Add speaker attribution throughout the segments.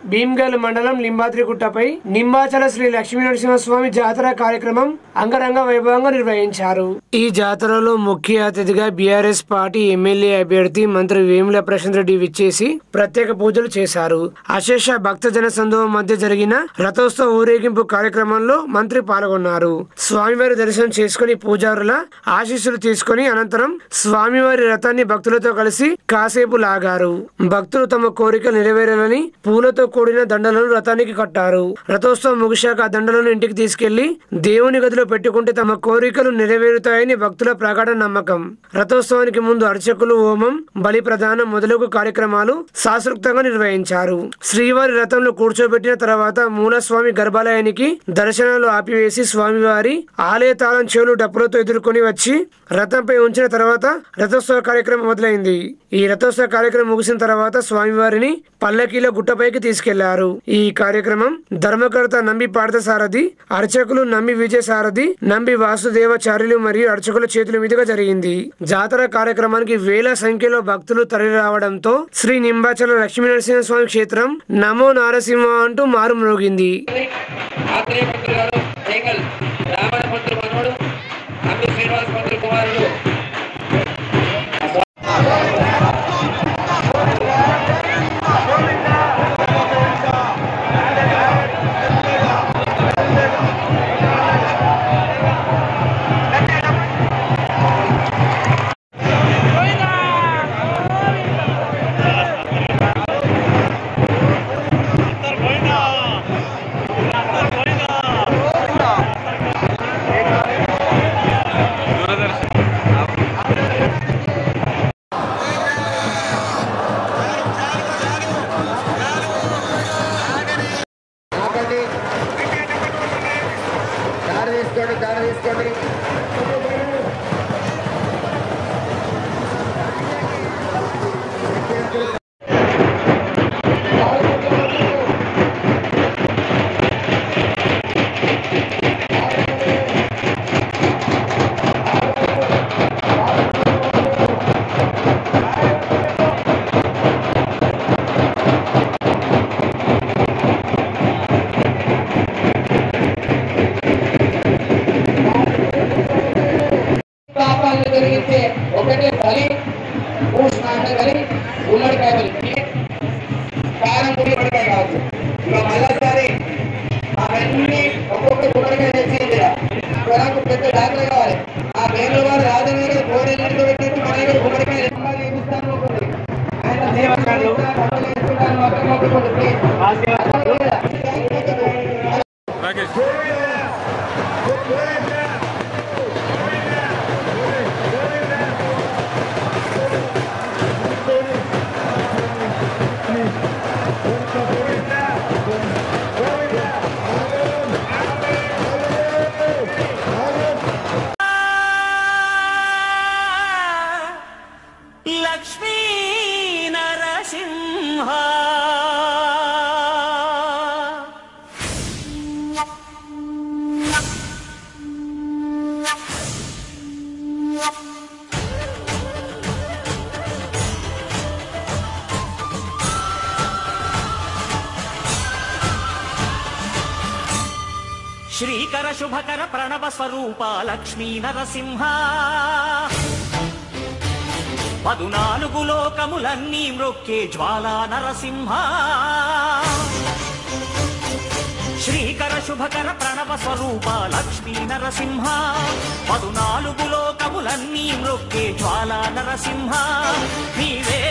Speaker 1: భీమ్గల్ మండలం లింబాద్రిగుట్టపై నింబాచల శ్రీ లక్ష్మీ నరసింహస్వామి జాతర కార్యక్రమం అంగరంగ వైభవంగా నిర్వహించారు ఈ జాతరలో ముఖ్య అతిథిగా బీఆర్ఎస్ పార్టీ ఎమ్మెల్యే అభ్యర్థి మంత్రి వేముల ప్రశాంత్ రెడ్డి విచ్చేసి ప్రత్యేక పూజలు చేశారు అశేష భక్త జన సందోహం మధ్య జరిగిన రథోత్సవ ఊరేగింపు కార్యక్రమంలో మంత్రి పాల్గొన్నారు స్వామివారి దర్శనం చేసుకుని పూజారుల ఆశీస్సులు తీసుకుని అనంతరం స్వామివారి రథాన్ని భక్తులతో కలిసి కాసేపు లాగారు భక్తులు తమ కోరికలు నెరవేరాలని పూలతో కూడిన దండలను రథానికి కట్టారు రథోత్సవం ముగిశాక ఆ దండలను ఇంటికి తీసుకెళ్లి దేవుని గదిలో పెట్టుకుంటే తమ కోరికలు నెరవేరుతాయని భక్తుల ప్రగాఢ నమ్మకం రథోత్సవానికి ముందు అర్చకులు హోమం బలి ప్రదానం మొదలగు కార్యక్రమాలు శాస్త్రోక్తంగా నిర్వహించారు శ్రీవారి రథంలో కూర్చోబెట్టిన తర్వాత మూలస్వామి గర్భాలయానికి దర్శనాలు ఆపివేసి స్వామివారి ఆలయ తాళం చెవులు డప్పులతో ఎదుర్కొని వచ్చి రథంపై ఉంచిన తర్వాత రథోత్సవ కార్యక్రమం మొదలైంది ఈ రథోత్సవ కార్యక్రమం ముగిసిన తర్వాత స్వామివారిని పల్లకీలో గుట్టపైకి తీసుకెళ్లారు ఈ కార్యక్రమం ధర్మకర్త నంబి పార్థ సారథి అర్చకులు నంబి విజయ సారథి నంబి వాసుదేవాచార్యులు మరియు అర్చకుల చేతుల మీదుగా జరిగింది జాతర కార్యక్రమానికి వేల సంఖ్యలో భక్తులు తరలి రావడంతో శ్రీ నింబాచల లక్ష్మీనరసింహ స్వామి క్షేత్రం నమో నారసింహ అంటూ మారుమ్రోగింది
Speaker 2: ఆత్రేయ మంత్రి గారు తేగల్ రామణ మంత్రి మనోడు నంబి శ్రీనివాస మంత్రి కుమారుడు
Speaker 3: ఆపండి దారి తీసుకోండి దారి తీసుకోండి
Speaker 2: పాపాలను జరిగితే ఒకటే బలి భూస్నాన బలి ఉమ్మడికాయ బలి కారం పొడి ఉమ్మడికాయ కావచ్చు ఇక మళ్ళీసారి అవన్నీ ఒక్కొక్క ఉమ్మడికాయ తెచ్చేది నాకు పెద్ద డాక్టర్ కావాలి ఆ వేలు వారు రాజనగర్ కోడి నీళ్ళు పెట్టేసి మన దగ్గర ఉమ్మడికాయ ఎక్కడ చేపిస్తాను ఒకటి ఆయన దేవకాలు మొత్తం మొక్కుకోండి ప్లీజ్
Speaker 4: లక్ష్మీ నరసింహ శ్రీకర శుభకర ప్రణవ స్వరూప లక్ష్మీ నరసింహ పదునాలుగు లోకములన్నీ మ్రొక్కే జ్వాలా నరసింహ శ్రీకర శుభకర ప్రణవ స్వరూప లక్ష్మీ నరసింహ పదునాలుగు లోకములన్నీ మ్రొక్కే జ్వాలా నరసింహ నీవే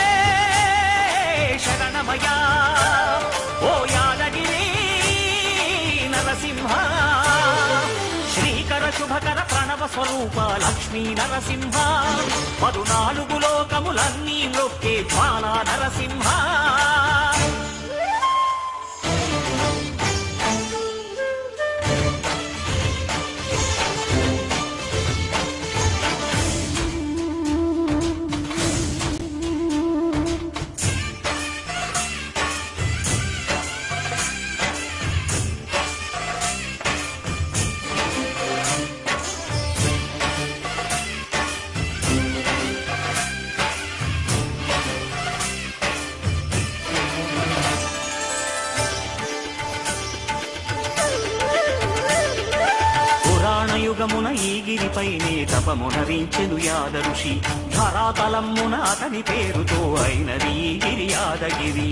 Speaker 4: శరణమయా ఓ యాదగిరి నరసింహ శ్రీకర శుభకర ప్రణవ స్వరూప లక్ష్మీ నరసింహ పదునాలుగు లోకములన్నీ మ్రొక్కే జ్వాలా నరసింహ యుగమున ఈ గిరిపైనే తపమునరించెను యాదఋషి ధరాతలమ్మున అతని పేరుతో అయినది ఈ గిరి యాదగిరి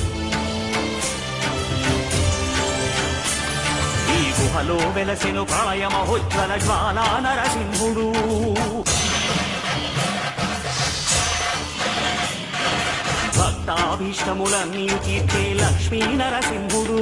Speaker 4: ఈ గుహలో వెలసెను ప్రళయ మహోజ్వల జ్వాలా నరసింహుడు భక్తాభీష్టములన్నీ తీర్చే లక్ష్మీ నరసింహుడు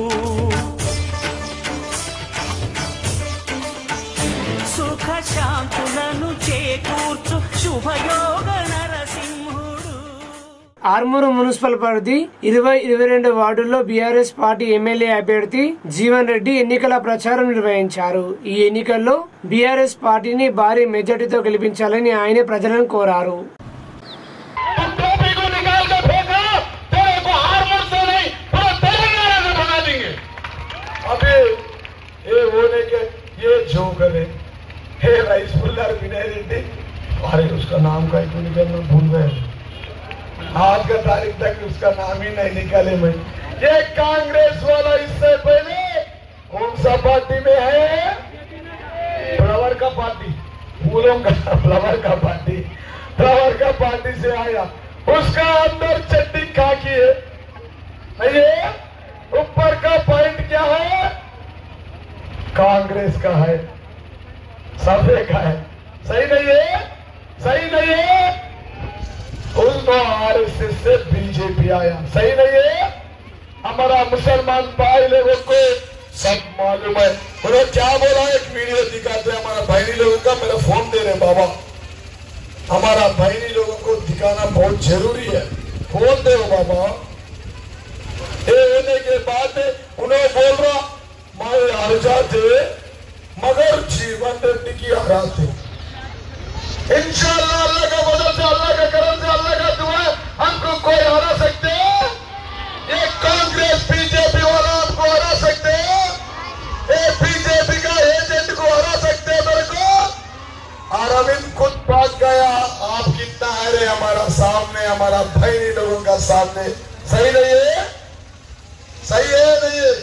Speaker 4: సుఖ శాంతులను చేకూర్చు శుభయోగ నరసింహుడు
Speaker 1: ఆర్మూరు మున్సిపల్ పరిధి ఇరవై ఇరవై రెండు వార్డుల్లో బీఆర్ఎస్ పార్టీ ఎమ్మెల్యే అభ్యర్థి జీవన్ రెడ్డి ఎన్నికల ప్రచారం నిర్వహించారు ఈ ఎన్నికల్లో బీఆర్ఎస్ పార్టీని భారీ మెజార్టీతో గెలిపించాలని ఆయన ప్రజలను కోరారు
Speaker 2: टोपी को निकाल कर फेंका तेरे को हारमोन से नहीं पूरा तेलंगाना से भगा देंगे
Speaker 5: अबे ये होने के ये जोकर है हे राइसफुल्लार विनय रेड्डी अरे उसका नाम का क्यों निकलना भूल गए आज का तारीख तक उसका नाम ही नहीं निकाले मैं ये कांग्रेस वाला इससे पहले कौन सा पार्टी में है फ्लावर का पार्टी फूलों का फ्लावर का पार्टी फ्लावर का पार्टी से आया उसका अंदर चट्टी खाकी है नहीं है ऊपर का पॉइंट क्या है कांग्रेस का है सफे का है सही नहीं है सही नहीं है उसको आरएसएस से बीजेपी आया सही नहीं है हमारा मुसलमान भाई लोगों को सब मालूम है उन्होंने क्या बोला एक वीडियो दिखाते हमारा बहनी लोगों का मेरा फोन दे रहे बाबा हमारा बहनी लोगों को दिखाना बहुत जरूरी है फोन दे बाबा ये होने के बाद उन्हें बोल रहा मैं हार जाते मगर जीवन रेड्डी की हराते इंशाल्लाह अल्लाह का मदद से अल्लाह का करम से अल्लाह का दुआ है, हमको कोई हरा सकते हैं ये कांग्रेस बीजेपी वाला हमको हरा सकते हैं ये बीजेपी का एजेंट को हरा सकते हैं मेरे को अरविंद खुद भाग गया आप कितना है रे हमारा सामने हमारा भाई लोगों का सामने सही नहीं है सही है नहीं है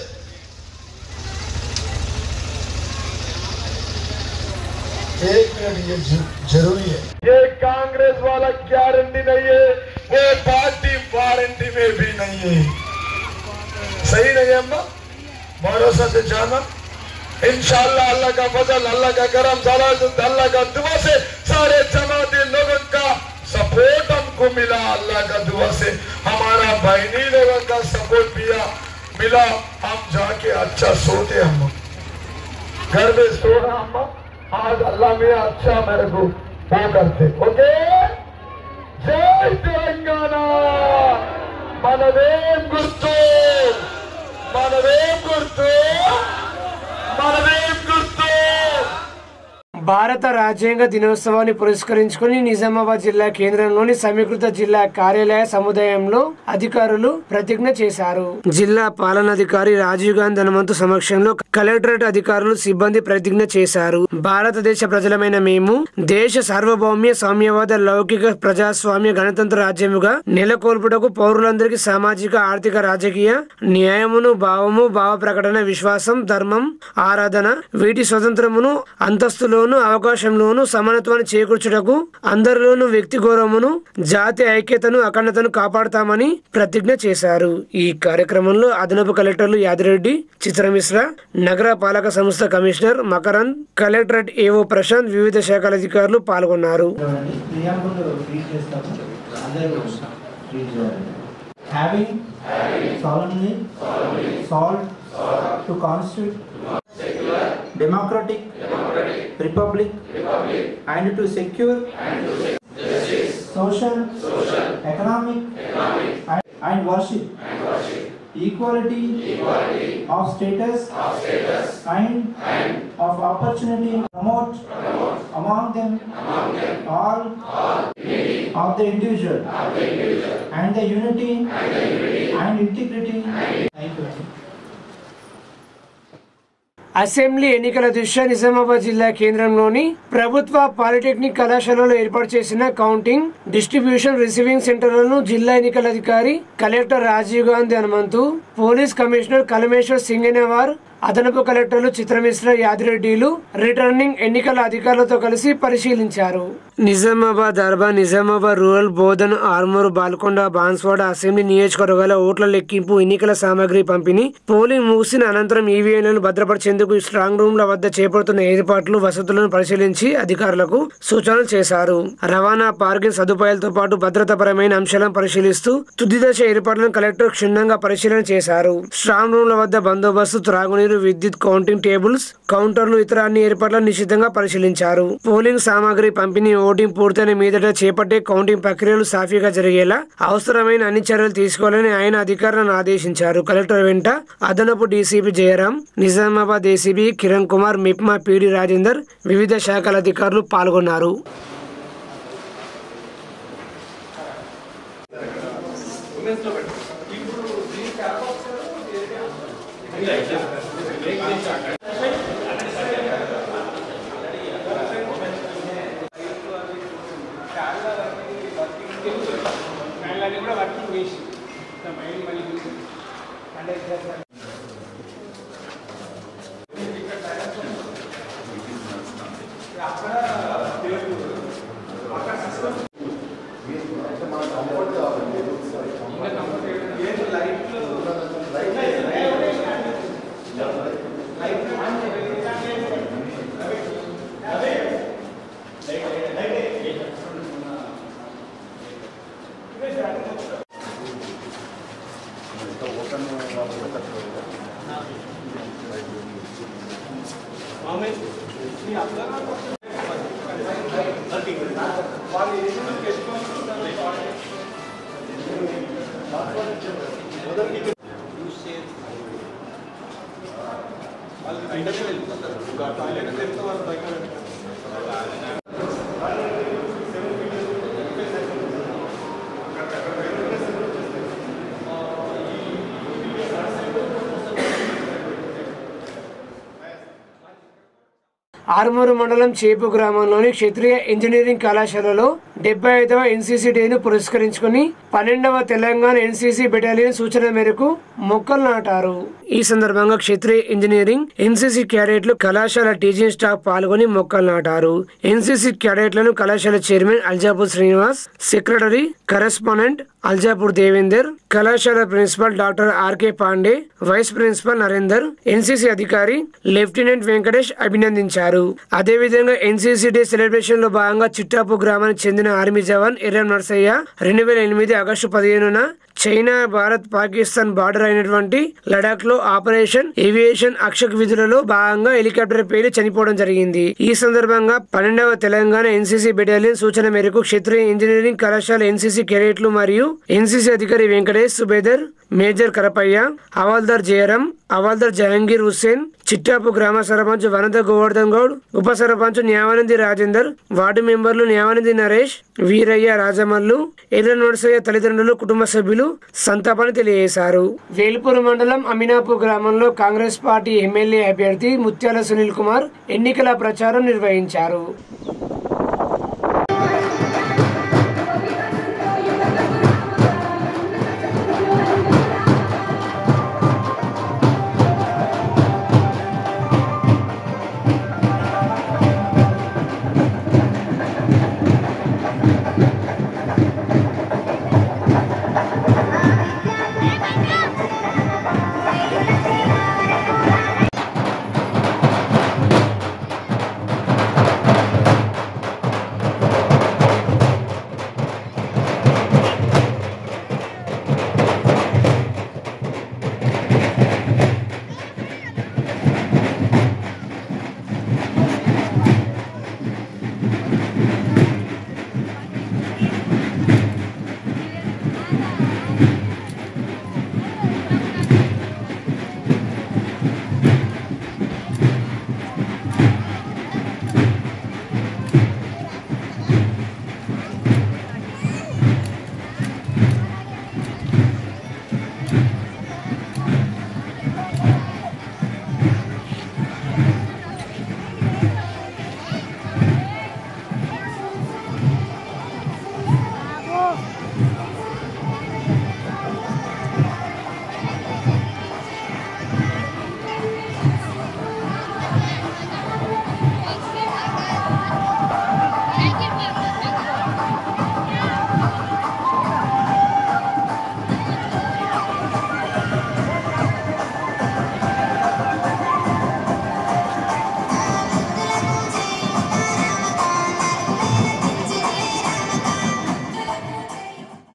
Speaker 5: एक मिनट ये जु- जरूरी है ये कांग्रेस वाला गारंटी नहीं है वो पार्टी वारंटी में भी नहीं है सही नहीं है अम्मा भरोसा से जाना इंशाल्लाह अल्लाह का फजल अल्लाह का करम सारा अल्लाह का दुआ से सारे जमाती लोगों का सपोर्ट हमको मिला अल्लाह का दुआ से हमारा बहनी लोगों का सपोर्ट मिला मिला हम जाके अच्छा सोते हम घर में सो रहा अम्मा आज अल्लाह में अच्छा मेरे को वो करते ओके जय तेलंगाना మనదేం గుర్తు మనదేం గుర్తు మనదేం గుర్తు
Speaker 1: భారత రాజ్యాంగ దినోత్సవాన్ని పురస్కరించుకుని నిజామాబాద్ జిల్లా కేంద్రంలోని సమీకృత జిల్లా కార్యాలయ సముదాయంలో అధికారులు ప్రతిజ్ఞ చేశారు జిల్లా పాలనాధికారి రాజీవ్ గాంధీ హనుమంతు సమక్షంలో కలెక్టరేట్ అధికారులు సిబ్బంది ప్రతిజ్ఞ చేశారు భారతదేశ ప్రజలమైన మేము దేశ సార్వభౌమ్య సామ్యవాద లౌకిక ప్రజాస్వామ్య గణతంత్ర రాజ్యముగా నెలకొల్పుటకు పౌరులందరికీ సామాజిక ఆర్థిక రాజకీయ న్యాయమును భావము భావ ప్రకటన విశ్వాసం ధర్మం ఆరాధన వీటి స్వతంత్రమును అంతస్తులోను అవకాశంలోను సమానత్వాన్ని చేకూర్చుటకు అందరిలోనూ వ్యక్తి గౌరవమును జాతి ఐక్యతను అఖండతను కాపాడుతామని ప్రతిజ్ఞ చేశారు ఈ కార్యక్రమంలో అదనపు కలెక్టర్లు యాదిరెడ్డి చిత్రమిశ్ర నగర పాలక సంస్థ commissioner Makarand collectorate AO Prashanth వివిధ శాఖల అధికారులు పాల్గొన్నారు
Speaker 6: చూడండి ప్రియాంబుల్ రీడ్ చేస్తాము అందరూ రీడ్ చేయాలి having solemnly solved to constitute democratic republic and to secure social economic and, and worship equality of status and of opportunity promote among them all of the individual and the unity and integrity. Thank you.
Speaker 1: Assembly ఎన్నికల దృష్ట్యా నిజామాబాద్ జిల్లా కేంద్రంలోని ప్రభుత్వ polytechnic కళాశాలలో ఏర్పాటు చేసిన counting distribution receiving సెంటర్లను జిల్లా ఎన్నికల అధికారి collector Rajiv Gandhi Hanumanthu police commissioner Kalmeshwar Singenewar అదనపు కలెక్టర్లు చిత్రమిశ్ర యాదిరెడ్డిలు రిటర్నింగ్ ఎన్నికల అధికారులతో కలిసి పరిశీలించారు నిజామాబాద్ దర్బా నిజామాబాద్ రూరల్ బోధన్ ఆర్మూరు బాల్కొండ బాన్స్వాడ అసెంబ్లీ నియోజకవర్గాల ఓట్ల లెక్కింపు ఎన్నికల సామాగ్రి పంపిణీ పోలింగ్ ముగిసిన అనంతరం ఈవీఎంలను భద్రపరిచేందుకు స్ట్రాంగ్ రూమ్ల వద్ద చేపడుతున్న ఏర్పాట్లు వసతులను పరిశీలించి అధికారులకు సూచనలు చేశారు రవాణా పార్కింగ్ సదుపాయాలతో పాటు భద్రతాపరమైన అంశాలను పరిశీలిస్తూ తుది దశ ఏర్పాట్లను కలెక్టర్ క్షుణ్ణంగా పరిశీలన చేశారు స్ట్రాంగ్ రూమ్ల వద్ద బందోబస్తు త్రాగునీరు విద్యుత్ కౌంటింగ్ టేబుల్స్ కౌంటర్లు ఇతర అన్ని ఏర్పాట్లను నిశ్చితంగా పరిశీలించారు పోలింగ్ సామాగ్రి పంపిణీ ఓటింగ్ పూర్తయిన మీదట చేపట్టే కౌంటింగ్ ప్రక్రియలు సాఫీగా జరిగేలా అవసరమైన అన్ని చర్యలు తీసుకోవాలని ఆయన అధికారులను ఆదేశించారు కలెక్టర్ వెంట అదనపు DCP Jayaram Nizamabad ACB Kiran Kumar MEPMA PD Rajender వివిధ శాఖల అధికారులు పాల్గొన్నారు ఆరుమూరు మండలం చేపు గ్రామంలోని క్షత్రియ ఇంజనీరింగ్ కళాశాలలో డెబ్బై ఐదవ ఎన్సీసీ డేను పురస్కరించుకుని పన్నెండవ తెలంగాణ ఎన్సీసీ బెటాలియన్ సూచన మేరకు మొక్కలు నాటారు ఈ సందర్భంగా క్షత్రియ ఇంజనీరింగ్ ఎన్సీసీ క్యాడెట్లు కళాశాల టీచింగ్ స్టాఫ్ పాల్గొని మొక్కలు నాటారు ఎన్సీసీ క్యాడెట్లను కళాశాల chairman Aljapur Srinivas secretary correspondent Aljapur Devender కళాశాల principal doctor RK Pandey vice principal Narender NCC అధికారి లెఫ్టినెంట్ వెంకటేష్ అభినందించారు అదేవిధంగా ఎన్సీసీ డే సెలబ్రేషన్ లో భాగంగా చిట్టాపు గ్రామానికి చెందిన ఆర్మీ జవాన్ ఎర్రం నర్సయ్య రెండు వేల ఎనిమిది ఆగస్టు పదిహేనున చైనా భారత్ పాకిస్తాన్ బార్డర్ అయినటువంటి లడాక్ లో ఆపరేషన్ ఏవియేషన్ అక్షక్ విధులలో భాగంగా హెలికాప్టర్ పేలి చనిపోవడం జరిగింది ఈ సందర్భంగా పన్నెండవ తెలంగాణ ఎన్సీసీ బెటాలియన్ సూచన మేరకు క్షత్రియ ఇంజనీరింగ్ కళాశాల ఎన్సీసీ కెడెట్లు మరియు ఎన్సీసీ అధికారి వెంకటేష్ సుబేదర్ మేజర్ కరపయ్య హవాల్దార్ జయరాం హవాల్దార్ జహంగీర్ హుస్సేన్ చిట్టాపు గ్రామ సర్పంచ్ వనద గోవర్ధన్ గౌడ్ ఉప సర్పంచ్ న్యావానంది రాజేందర్ వార్డు మెంబర్లు న్యావానంది నరేష్ వీరయ్య రాజమల్లు ఎర్ర నోడసయ్య తల్లిదండ్రులు కుటుంబ సభ్యులు సంతాపాన్ని తెలియజేశారు వేల్పూర్ మండలం అమినాపూర్ గ్రామంలో కాంగ్రెస్ పార్టీ ఎమ్మెల్యే అభ్యర్థి ముత్యాల సునీల్ కుమార్ ఎన్నికల ప్రచారం నిర్వహించారు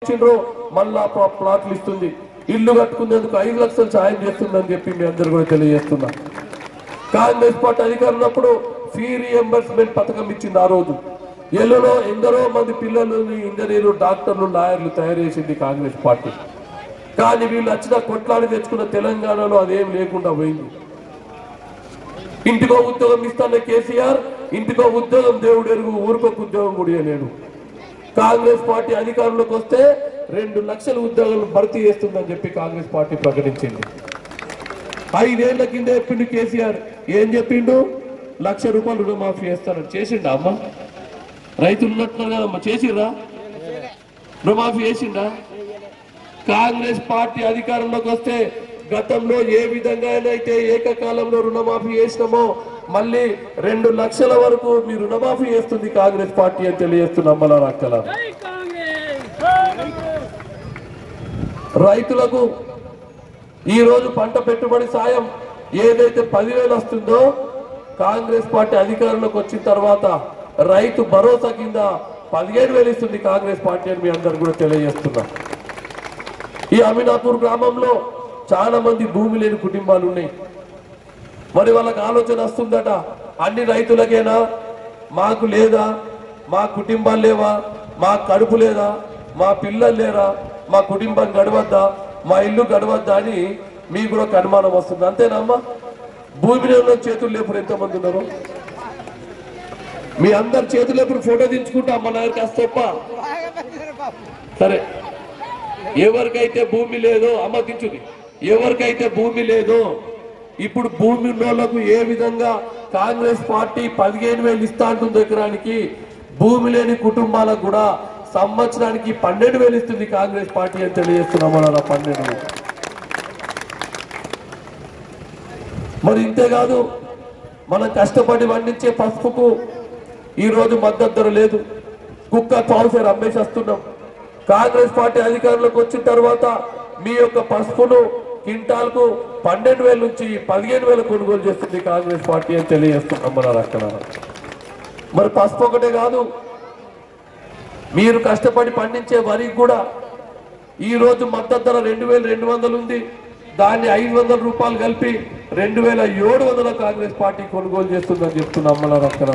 Speaker 7: ఇచ్చిండ్రో మళ్ళా ప్లా- ప్లాట్లు ఇస్తుంది ఇల్లు కట్టుకునేందుకు ఐదు లక్షలు సాయం చేస్తుందని చెప్పి మీ అందరు కూడా తెలియజేస్తున్నా కాంగ్రెస్ పార్టీ అధికారం ఉన్నప్పుడు ఫీ రియంబర్స్మెంట్ పథకం ఇచ్చింది ఆ రోజు ఎల్లులో ఎందరో మంది పిల్లలని ఇంజనీర్లు డాక్టర్లు లాయర్లు తయారు చేసింది కాంగ్రెస్ పార్టీ కానీ వీళ్ళు వచ్చిన కొట్లాడి తెచ్చుకున్న తెలంగాణలో అదేం లేకుండా పోయింది ఇంటికో ఉద్యోగం ఇస్తాన కేసీఆర్ ఇంటికో ఉద్యోగం దేవుడు ఎరుగు ఊరికొక ఉద్యోగం కూడా ఇవ్వలేడు కాంగ్రెస్ పార్టీ అధికారంలోకి వస్తే రెండు లక్షల ఉద్యోగాలు భర్తీ చేస్తుందని చెప్పి కాంగ్రెస్ పార్టీ ప్రకటించింది ఐదేళ్ల కింద చెప్పిండు కేసీఆర్ ఏం చెప్పిండు లక్ష రూపాయలు రుణమాఫీ చేస్తానని చేసిండా అమ్మ రైతులు ఉన్నట్టున్నారు కదమ్మా చేసిర్రా రుణమాఫీ చేసిండా కాంగ్రెస్ పార్టీ అధికారంలోకి వస్తే గతంలో ఏ విధంగా అయితే ఏకకాలంలో రుణమాఫీ చేసినామో మళ్ళీ రెండు లక్షల వరకు మీ రుణమాఫీ చేస్తుంది కాంగ్రెస్ పార్టీ అని తెలియజేస్తున్నాం మన అక్కల రైతులకు ఈ రోజు పంట పెట్టుబడి సాయం ఏదైతే పదివేలు వస్తుందో కాంగ్రెస్ పార్టీ అధికారంలోకి వచ్చిన తర్వాత రైతు భరోసా కింద పదిహేను వేలు ఇస్తుంది కాంగ్రెస్ పార్టీ అని మీ అందరు కూడా తెలియజేస్తున్నా ఈ అమీనాపూర్ గ్రామంలో చాలా మంది భూమి లేని కుటుంబాలు ఉన్నాయి మరి వాళ్ళకి ఆలోచన వస్తుందట అన్ని రైతులకేనా మాకు లేదా మా కుటుంబాలు లేవా మా కడుపు లేదా మా పిల్లలు లేరా మా కుటుంబం గడవద్దా మా ఇల్లు గడవద్దా అని మీకు కూడా ఒక అనుమానం వస్తుంది అంతేనమ్మా భూమిలో ఉన్న చేతులు లేపుడు ఎంతమంది ఉన్నారు మీ అందరు చేతులు లేపుడు ఫోటో దించుకుంటా మన దగ్గరికి వస్తేప్ప సరే ఎవరికైతే భూమి లేదో అమ్మ దించుది ఎవరికైతే భూమి లేదో ఇప్పుడు భూమి ఉన్నోళ్లకు ఏ విధంగా కాంగ్రెస్ పార్టీ పదిహేను వేలు ఇస్తా అంటుంది ఎకరానికి భూమి లేని కుటుంబాలకు కూడా సంవత్సరానికి పన్నెండు వేలు ఇస్తుంది కాంగ్రెస్ పార్టీ అని తెలియజేస్తున్నాం మన పన్నెండు వేలు. మరి ఇంతేకాదు మనం కష్టపడి పండించే పసుపుకు ఈ రోజు మద్దతు ధర లేదు కుక్క పావుసేరు అమ్మేసి వస్తున్నాం కాంగ్రెస్ పార్టీ అధికారంలోకి వచ్చిన తర్వాత మీ యొక్క పసుపును క్వింటాల్కు పన్నెండు వేల నుంచి పదిహేను వేల కొనుగోలు చేస్తుంది కాంగ్రెస్ పార్టీ అని తెలియజేస్తున్నాం మన అక్కడ మరి పసుపు ఒకటే కాదు మీరు కష్టపడి పండించే వరికి కూడా ఈ రోజు మద్దతు ధర రెండు వేల రెండు వందలు ఉంది దాన్ని ఐదు వందల రూపాయలు కలిపి రెండు వేల ఏడు వందల కాంగ్రెస్ పార్టీ కొనుగోలు చేస్తుందని చెప్తున్నాం మన అక్కడ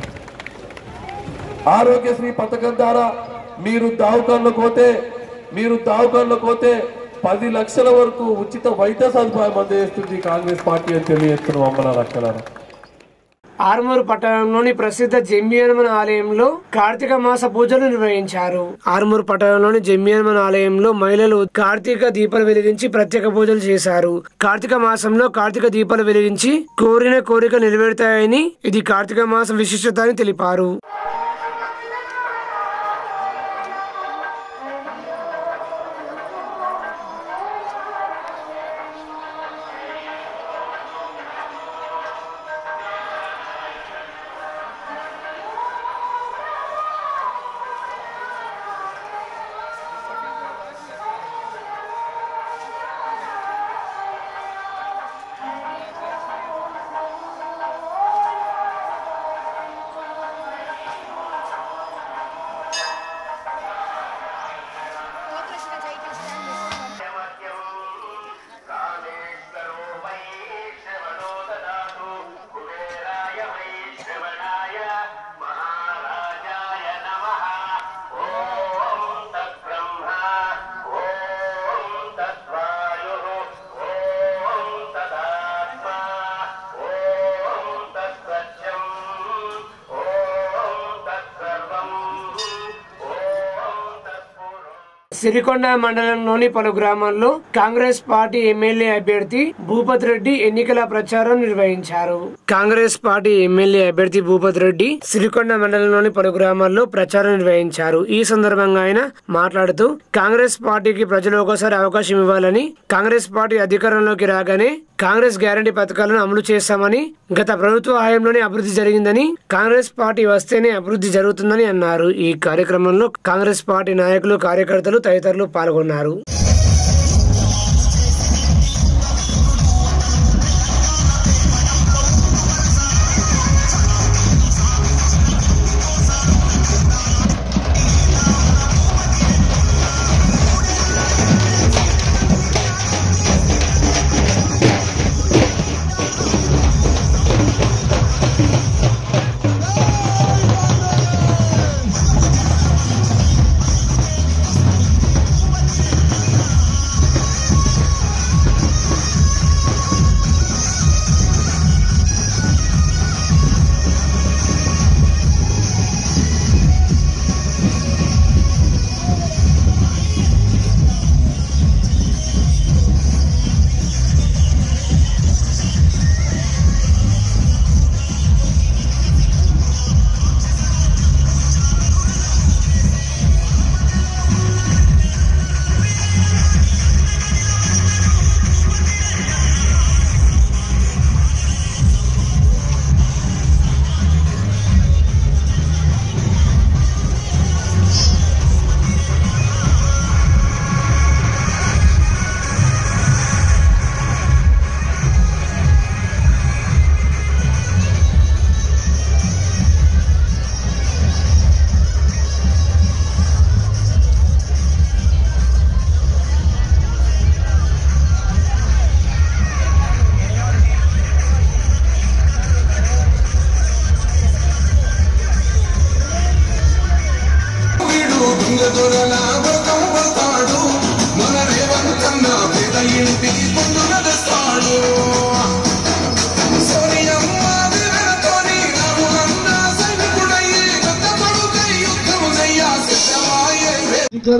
Speaker 7: ఆరోగ్యశ్రీ పథకం ద్వారా మీరు దావకాన్లకు పోతే మీరు దావకాన్లకు పోతే పది లక్షల వరకు ఉచిత వైద్య సదుపాయం అందజేస్తుంది కాంగ్రెస్ పార్టీ అని తెలియజేస్తున్నాం అమ్మలారు అక్కలారా
Speaker 1: ఆర్మూరు పట్టణంలోని ప్రసిద్ధ జమ్మియన్మన్ ఆలయంలో కార్తీక మాస పూజలు నిర్వహించారు ఆర్మూరు పట్టణంలోని జమ్మియన్మన్ ఆలయంలో మహిళలు కార్తీక దీపాలు వెలిగించి ప్రత్యేక పూజలు చేశారు కార్తీక మాసంలో కార్తీక దీపాలు వెలిగించి కోరిన కోరిక నెరవేరుతాయని ఇది కార్తీక మాసం విశిష్టత అని తెలిపారు సిరికొండ మండలంలోని పలు గ్రామాల్లో కాంగ్రెస్ పార్టీ ఎమ్మెల్యే అభ్యర్థి భూపత్ రెడ్డి ఎన్నికల ప్రచారం నిర్వహించారు కాంగ్రెస్ పార్టీ ఎమ్మెల్యే అభ్యర్థి భూపత్ రెడ్డి సిరికొండ మండలంలోని పలు గ్రామాల్లో ప్రచారం నిర్వహించారు ఈ సందర్భంగా ఆయన మాట్లాడుతూ కాంగ్రెస్ పార్టీకి ప్రజలు ఒకసారి అవకాశం ఇవ్వాలని కాంగ్రెస్ పార్టీ అధికారంలోకి రాగానే కాంగ్రెస్ గ్యారంటీ పథకాలను అమలు చేస్తామని గత ప్రభుత్వ హయాంలోనే అభివృద్ధి జరిగిందని కాంగ్రెస్ పార్టీ వస్తేనే అభివృద్ధి జరుగుతుందని అన్నారు ఈ కార్యక్రమంలో కాంగ్రెస్ పార్టీ నాయకులు కార్యకర్తలు తదితరులు పాల్గొన్నారు
Speaker 8: ¡Vamos!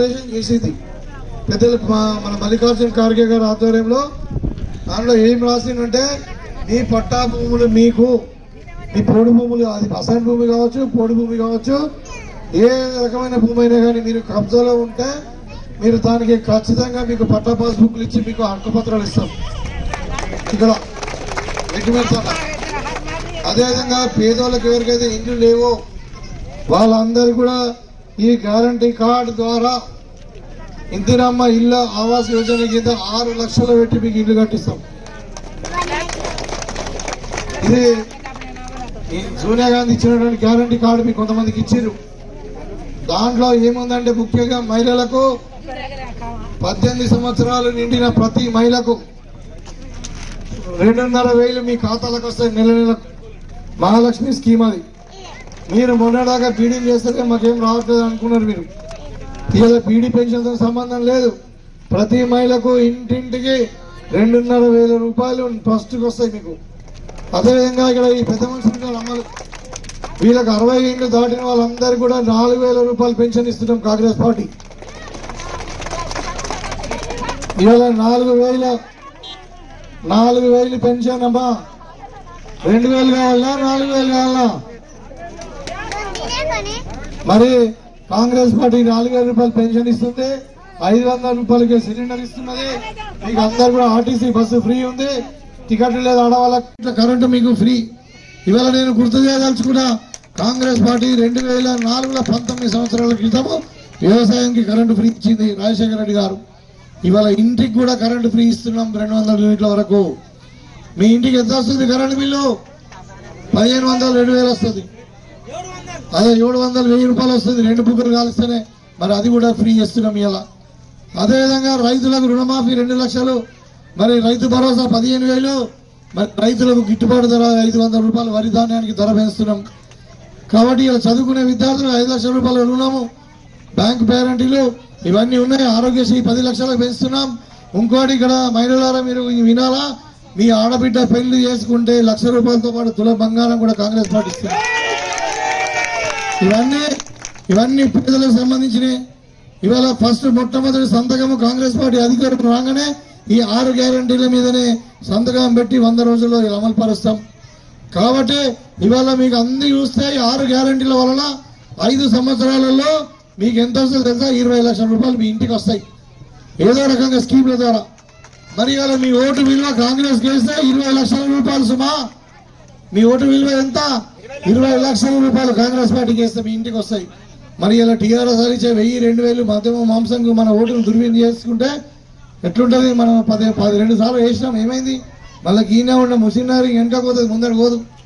Speaker 5: రిజర్వేషన్ చేసింది పెద్దలు మా- మన మల్లికార్జున ఖార్గే గారి ఆధ్వర్యంలో దాంట్లో ఏం రాసిందంటే మీ పట్టా భూములు మీకు మీ పోడు భూములు అది అసైన్ భూమి కావచ్చు పోడు భూమి కావచ్చు ఏ రకమైన భూమి అయినా కానీ మీరు కబ్జాలో ఉంటే మీరు దానికి ఖచ్చితంగా మీకు పట్టా పాస్బుక్లు ఇచ్చి మీకు హక్కుపత్రాలు ఇస్తాం ఇక్కడ రికమెండ్ అదేవిధంగా పేదోళ్ళకి ఎవరికైతే ఇండ్లు లేవో వాళ్ళందరూ కూడా ఈ గ్యారంటీ కార్డు ద్వారా ఇందిరమ్మ ఇళ్ళ ఆవాస్ యోజన కింద ఆరు లక్షలు పెట్టి మీకు ఇల్లు కట్టిస్తాం ఇది ఈ సోనియా గాంధీ ఇచ్చినటువంటి గ్యారంటీ కార్డు మీకు కొంతమందికి ఇచ్చిర్రు దాంట్లో ఏముందంటే ముఖ్యంగా మహిళలకు పద్దెనిమిది సంవత్సరాలు నిండిన ప్రతి మహిళకు రెండున్నర వేలు మీ ఖాతాలకు వస్తాయి నెల నెల మహాలక్ష్మి స్కీమ్ అది మీరు మొన్నదాకా పీడీ చేస్తే మాకేం రావట్లేదు అనుకున్నారు మీరు ఇవాళ పీడీ పెన్షన్తో సంబంధం లేదు ప్రతి మహిళకు ఇంటింటికి రెండున్నర వేల రూపాయలు ఫస్ట్కి వస్తాయి మీకు అదేవిధంగా ఇక్కడ ఈ పెద్ద మనుషులు అమ్మలు వీళ్ళకి అరవై ఏళ్ళు దాటిన వాళ్ళందరికీ కూడా నాలుగు వేల రూపాయలు పెన్షన్ ఇస్తున్నాం కాంగ్రెస్ పార్టీ ఇవాళ నాలుగు వేల నాలుగు వేలు పెన్షన్ అమ్మా రెండు వేలు కావాలా నాలుగు వేలు కావాలా మరి కాంగ్రెస్ పార్టీ నాలుగు వేల రూపాయలు పెన్షన్ ఇస్తుంది ఐదు వందల రూపాయలకి సిలిండర్ ఇస్తున్నది మీకు అందరు కూడా ఆర్టీసీ బస్సు ఫ్రీ ఉంది టికెట్ లేదు ఆడవాళ్ళకి ఇట్లా కరెంటు మీకు ఫ్రీ ఇవాళ నేను గుర్తు చేయదలుచుకున్నా కాంగ్రెస్ పార్టీ రెండు వేల నాలుగులో పంతొమ్మిది సంవత్సరాల క్రితము వ్యవసాయానికి కరెంటు ఫ్రీ ఇచ్చింది రాజశేఖర రెడ్డి గారు ఇవాళ ఇంటికి కూడా కరెంటు ఫ్రీ ఇస్తున్నాం రెండు వందల యూనిట్ల వరకు మీ ఇంటికి ఎంత వస్తుంది కరెంటు బిల్లు పదిహేను వందలు రెండు వేలు వస్తుంది అదే ఏడు వందలు వెయ్యి రూపాయలు వస్తుంది రెండు బుక్కలు కాలిస్తేనే మరి అది కూడా ఫ్రీ చేస్తున్నాం ఇలా అదేవిధంగా రైతులకు రుణమాఫీ రెండు లక్షలు మరి రైతు భరోసా పదిహేను వేలు మరి రైతులకు గిట్టుబాటు ధర ఐదు వందల రూపాయలు వరి ధాన్యానికి ధర పెంచుతున్నాం కాబట్టి ఇలా చదువుకునే విద్యార్థులు ఐదు లక్షల రూపాయల రుణము బ్యాంక్ గ్యారంటీలు ఇవన్నీ ఉన్నాయి ఆరోగ్యశ్రీ పది లక్షలకు పెంచుతున్నాం ఇంకోటి ఇక్కడ మహిళలారా మీరు ఇది వినాలా మీ ఆడబిడ్డ పెళ్లి చేసుకుంటే లక్ష రూపాయలతో పాటు తుల బంగారం కూడా కాంగ్రెస్ పార్టీ ఇస్తుంది ఇవన్నీ ఇవన్నీ పేదలకు సంబంధించినవి ఇవాళ ఫస్ట్ మొట్టమొదటి సంతకము కాంగ్రెస్ పార్టీ అధికారం రాగానే ఈ ఆరు గ్యారంటీల మీదనే సంతకం పెట్టి వంద రోజుల్లో ఇలా అమలు పరుస్తాం కాబట్టి ఇవాళ మీకు అన్ని చూస్తే ఈ ఆరు గ్యారంటీల వలన ఐదు సంవత్సరాలలో మీకు ఎంత వస్తుందో తెలుసా ఇరవై లక్షల రూపాయలు మీ ఇంటికి వస్తాయి ఏదో రకంగా స్కీమ్ల ద్వారా మరి ఇవాళ మీ ఓటు విలువ కాంగ్రెస్ గెలిస్తే ఇరవై లక్షల రూపాయలు సుమా మీ ఓటు విలువ ఎంత ఇరవై లక్షల రూపాయలు కాంగ్రెస్ పార్టీకి వేస్తే మీ ఇంటికి వస్తాయి మరి ఇలా టీఆర్ఎస్ ఇచ్చే వెయ్యి రెండు వేలు మధ్యమ మాంసంకు మన ఓటును దుర్వినియోగం చేసుకుంటే ఎట్లుంటది మనం పది పది రెండు సార్లు వేసినాం ఏమైంది మళ్ళీ ఈయన ఉన్న ముసినారి వెనక పోతుంది ముందర పోదు